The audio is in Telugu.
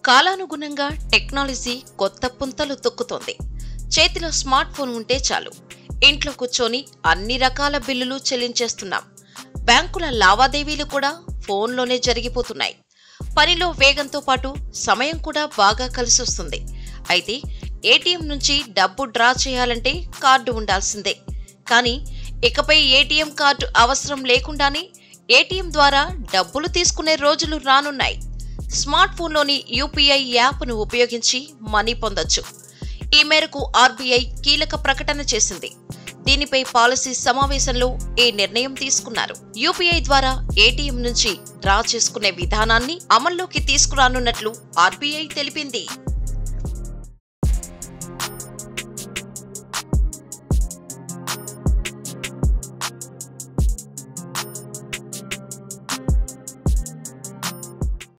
కాలానుగుణంగా టెక్నాలజీ కొత్త పుంతలు తొక్కుతోంది చేతిలో స్మార్ట్ ఫోన్ ఉంటే చాలు ఇంట్లో కూర్చొని అన్ని రకాల బిల్లులు చెల్లించేస్తున్నాం బ్యాంకుల లావాదేవీలు కూడా ఫోన్లోనే జరిగిపోతున్నాయి పనిలో వేగంతో పాటు సమయం కూడా బాగా కలిసొస్తుంది అయితే ఏటీఎం నుంచి డబ్బు డ్రా చేయాలంటే కార్డు ఉండాల్సిందే కానీ ఇకపై ఏటీఎం కార్డు అవసరం లేకుండానే ఏటీఎం ద్వారా డబ్బులు తీసుకునే రోజులు రానున్నాయి స్మార్ట్ ఫోన్లోని యూపీఐ యాప్ను ఉపయోగించి మనీ పొందొచ్చు ఈ మేరకు ఆర్బీఐ కీలక ప్రకటన చేసింది దీనిపై పాలసీ సమావేశంలో ఈ నిర్ణయం తీసుకున్నారు యూపీఐ ద్వారా ఏటీఎం నుంచి డ్రా చేసుకునే విధానాన్ని అమల్లోకి తీసుకురానున్నట్లు ఆర్బీఐ తెలిపింది